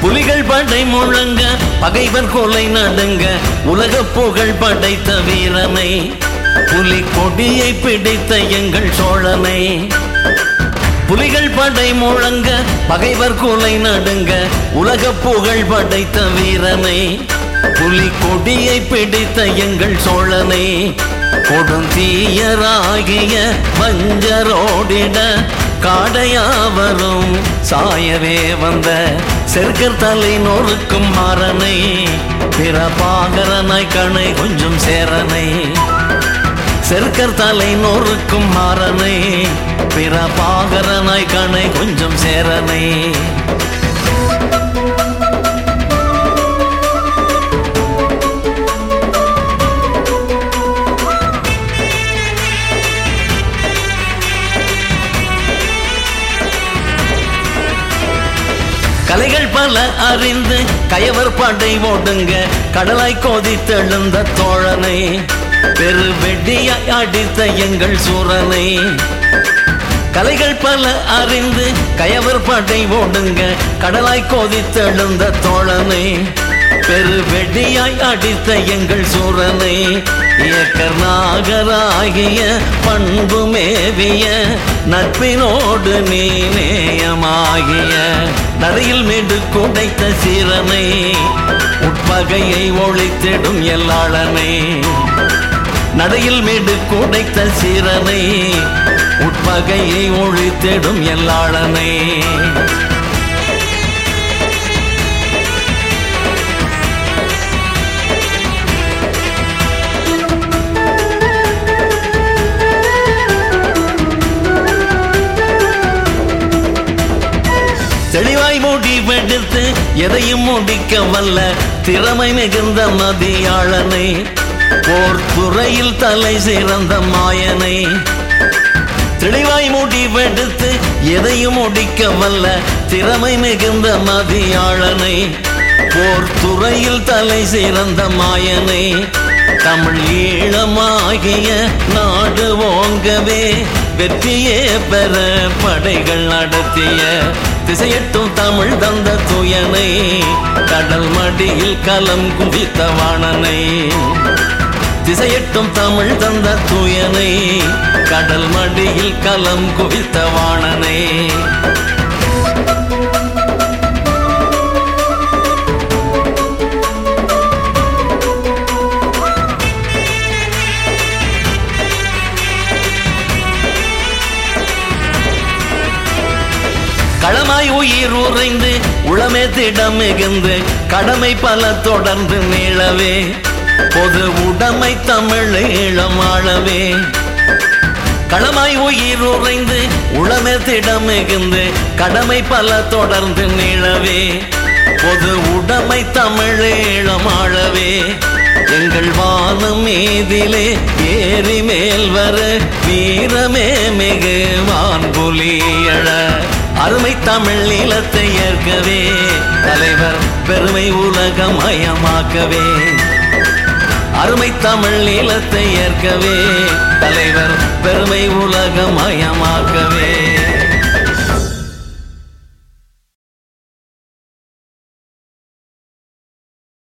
புலிகள் படை முழங்க பகைவர் கொலை நடுங்க உலக புகழ் படைத்த வீரனை புலி கொடியை பிடித்த எங்கள் சோழனை புலிகள் படை முழங்க பகைவர் கொலை நடுங்க உலக புகழ் படைத்த வீரனை புலி கொடியை பிடித்த எங்கள் சோழனை கொடுந்தீயராகிய வஞ்சரோடிட காடையாவரும் சாயவே வந்த செருக்கர் தலை நொறுக்கும் மாறனை பிற பாகரனாய் கணை கொஞ்சம் சேரனை செருக்கர் தலை நொறுக்கும் மாறனை பிற பாகரனாய் கணை கொஞ்சம் சேரனை கலைகள் பல அறிந்து கயவர் படை ஓடுங்க கடலாய் கோதித்தெழுந்த தோழனை பெரு வெட்டியாய் அடித்த எங்கள் சூரனை கலைகள் பல அறிந்து கயவர் படை ஓடுங்க கடலாய் கோதித்தெழுந்த தோழனை பெரு வெடியாய் அடித்த எங்கள் சூரனை இயக்கர் நாகராகிய பண்பு மேவிய நட்பினோடு நீ நேயமாகிய நடையில் மீது குடைத்த சீரனை உட்பகையை ஒழித்திடும் எல்லாளனை நடையில் மீது குடைத்த சீரனை உட்பகையை ஒழித்திடும் எல்லாளனை தெளிவாய் முடிவெடுத்து எதையும் முடிக்க வல்ல திறமை மிகுந்த மதியாளனை போர் துறையில் தலை சிறந்த மாயனை தெளிவாய் முடிவெடுத்து எதையும் முடிக்க வல்ல திறமை மிகுந்த மதியாளனை போர் துறையில் தலை சிறந்த மாயனை தமிழ் ஈழமாகிய நாடு ஓங்கவே வெற்றியே பெற படைகள் நடத்திய திசையட்டும் தமிழ் தந்த துயனை கடல் மடியில் கலம் குவித்த வாணனை திசையட்டும் தமிழ் தந்த தூயனை கடல் மடியில் கலம் குவித்த வாணனை களமாய் உயிர் உறைந்து உளமே திடம் மிகுந்து கடமை பல தொடர்ந்து நீளவே பொது உடைமை தமிழ் ஈழமாளவே களமாய் உயிர் உறைந்து உளமே திடம் மிகுந்து கடமை பல தொடர்ந்து நீளவே பொது உடைமை தமிழ் ஈழமாளவே எங்கள் வானம் மீதிலே ஏறி மேல் வர வீரமே மிகு வான்புலியழ அருமை தமிழ் நிலத்தை ஏற்கவே தலைவர் பெருமை உலகமயமாக்கவே அருமை தமிழ் நீளத்தை ஏற்கவே தலைவர் பெருமை உலகமயமாக்கவே